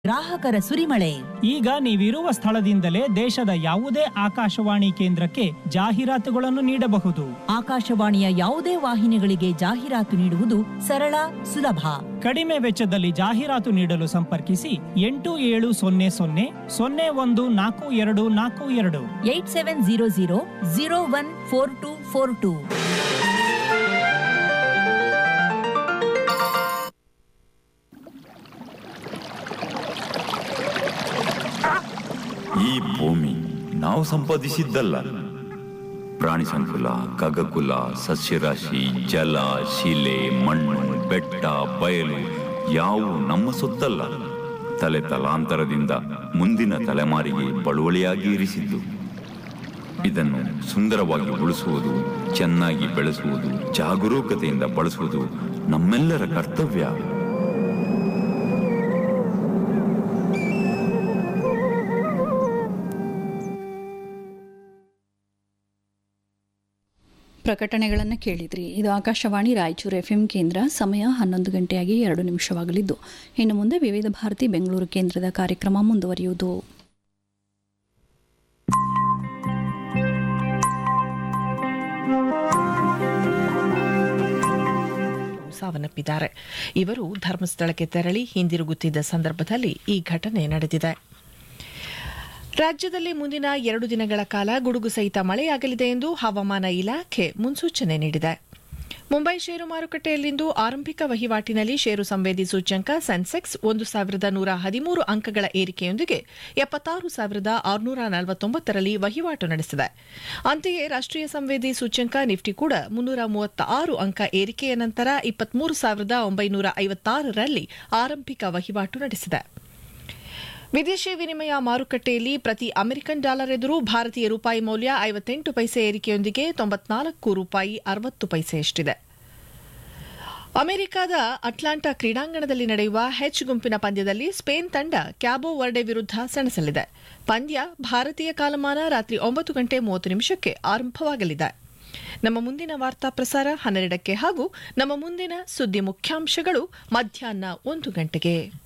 ಗ್ರಾಹಕರ ಸುರಿಮಳೆ ಈಗ ನೀವಿರುವ ಸ್ಥಳದಿಂದಲೇ ದೇಶದ ಯಾವುದೇ ಆಕಾಶವಾಣಿ ಕೇಂದ್ರಕ್ಕೆ ಜಾಹೀರಾತುಗಳನ್ನು ನೀಡಬಹುದು ಆಕಾಶವಾಣಿಯ ಯಾವುದೇ ವಾಹಿನಿಗಳಿಗೆ ಜಾಹೀರಾತು ನೀಡುವುದು ಸರಳ ಸುಲಭ ಕಡಿಮೆ ವೆಚ್ಚದಲ್ಲಿ ಜಾಹೀರಾತು ನೀಡಲು ಸಂಪರ್ಕಿಸಿ ಎಂಟು ಏಳು ಸೊನ್ನೆ ಸೊನ್ನೆ ಸೊನ್ನೆ ಒಂದು ನಾಲ್ಕು ಎರಡು ನಾಲ್ಕು ಎರಡು eight seven zero zero zero one four two four two ಈ ಭೂಮಿ ನಾವು ಸಂಪಾದಿಸಿದ್ದಲ್ಲ ಪ್ರಾಣಿ ಸಂಕುಲ ಖಗಕುಲ ಸಸ್ಯರಾಶಿ ಜಲ ಶಿಲೆ ಮಣ್ಣು ಬೆಟ್ಟ ಬಯಲು ಯಾವು ನಮ್ಮ ಸೊತ್ತಲ್ಲ ತಲೆ ತಲಾಂತರದಿಂದ ಮುಂದಿನ ತಲೆಮಾರಿಗೆ ಬಳುವಳಿಯಾಗಿ ಇರಿಸಿದ್ದು ಇದನ್ನು ಸುಂದರವಾಗಿ ಉಳಿಸುವುದು ಚೆನ್ನಾಗಿ ಬೆಳೆಸುವುದು ಜಾಗರೂಕತೆಯಿಂದ ಬಳಸುವುದು ನಮ್ಮೆಲ್ಲರ ಕರ್ತವ್ಯ ಪ್ರಕಟಣೆಗಳನ್ನು ಕೇಳಿದ್ರಿ ಇದು ಆಕಾಶವಾಣಿ ರಾಯಚೂರು ಎಫ್ ಎಂ ಕೇಂದ್ರ ಸಮಯ ಹನ್ನೊಂದು ಗಂಟೆಯಾಗಿ ಎರಡು ನಿಮಿಷವಾಗಲಿದ್ದು ಇನ್ನು ಮುಂದೆ ವಿವಿಧ ಭಾರತಿ ಬೆಂಗಳೂರು ಕೇಂದ್ರದ ಕಾರ್ಯಕ್ರಮ ಮುಂದುವರಿಯುವುದು ಸಾವನ್ನಪ್ಪಿದ್ದಾರೆ ಇವರು ಧರ್ಮಸ್ಥಳಕ್ಕೆ ತೆರಳಿ ಹಿಂದಿರುಗುತ್ತಿದ್ದ ಸಂದರ್ಭದಲ್ಲಿ ಈ ಘಟನೆ ನಡೆದಿದೆ ರಾಜ್ಯದಲ್ಲಿ ಮುಂದಿನ ಎರಡು ದಿನಗಳ ಕಾಲ ಗುಡುಗು ಸಹಿತ ಮಳೆಯಾಗಲಿದೆ ಎಂದು ಹವಾಮಾನ ಇಲಾಖೆ ಮುನ್ಸೂಚನೆ ನೀಡಿದೆ ಮುಂಬೈ ಷೇರು ಮಾರುಕಟ್ಟೆಯಲ್ಲಿಂದು ಆರಂಭಿಕ ವಹಿವಾಟಿನಲ್ಲಿ ಷೇರು ಸಂವೇದಿ ಸೂಚ್ಯಂಕ ಸೆನ್ಸೆಕ್ಸ್ ಒಂದು ಸಾವಿರದ ನೂರ ಹದಿಮೂರು ಅಂಕಗಳ ಏರಿಕೆಯೊಂದಿಗೆ ಎಪ್ಪತ್ತಾರು ಸಾವಿರದ ಆರುನೂರ ನಲವತ್ತೊಂಬತ್ತರಲ್ಲಿ ವಹಿವಾಟು ನಡೆಸಿದೆ ಅಂತೆಯೇ ರಾಷ್ಟ್ರೀಯ ಸಂವೇದಿ ಸೂಚ್ಯಂಕ ನಿಫ್ಟಿ ಕೂಡ ಮುನ್ನೂರ ಮೂವತ್ತ ಆರು ಅಂಕ ಏರಿಕೆಯ ನಂತರ ಇಪ್ಪತ್ಮೂರು ಸಾವಿರದ ಒಂಬೈನೂರ ಐವತ್ತಾರರಲ್ಲಿ ಆರಂಭಿಕ ವಹಿವಾಟು ನಡೆಸಿದೆ ವಿದೇಶಿ ವಿನಿಮಯ ಮಾರುಕಟ್ಟೆಯಲ್ಲಿ ಪ್ರತಿ ಅಮೆರಿಕನ್ ಡಾಲರ್ ಎದುರು ಭಾರತೀಯ ರೂಪಾಯಿ ಮೌಲ್ಯ ಐವತ್ತೆಂಟು ಪೈಸೆ ಏರಿಕೆಯೊಂದಿಗೆ ತೊಂಬತ್ನಾಲ್ಕು ರೂಪಾಯಿ ಅರವತ್ತು ಪೈಸೆಯಷ್ಟಿದೆ ಅಮೆರಿಕದ ಅಟ್ಲಾಂಟಾ ಕ್ರೀಡಾಂಗಣದಲ್ಲಿ ನಡೆಯುವ ಹೆಚ್ ಗುಂಪಿನ ಪಂದ್ಯದಲ್ಲಿ ಸ್ಪೇನ್ ತಂಡ ಕ್ಯಾಬೋ ವರ್ಡೆ ವಿರುದ್ಧ ಸೆಣಸಲಿದೆ ಪಂದ್ಯ ಭಾರತೀಯ ಕಾಲಮಾನ ರಾತ್ರಿ ಒಂಬತ್ತು ಗಂಟೆ ಮೂವತ್ತು ನಿಮಿಷಕ್ಕೆ ಆರಂಭವಾಗಲಿದೆ ನಮ್ಮ ಮುಂದಿನ ವಾರ್ತಾ ಪ್ರಸಾರ ಹನ್ನೆರಡಕ್ಕೆ ಹಾಗೂ ನಮ್ಮ ಮುಂದಿನ ಸುದ್ದಿ ಮುಖ್ಯಾಂಶಗಳು ಮಧ್ಯಾಹ್ನ ಒಂದು ಗಂಟೆಗೆ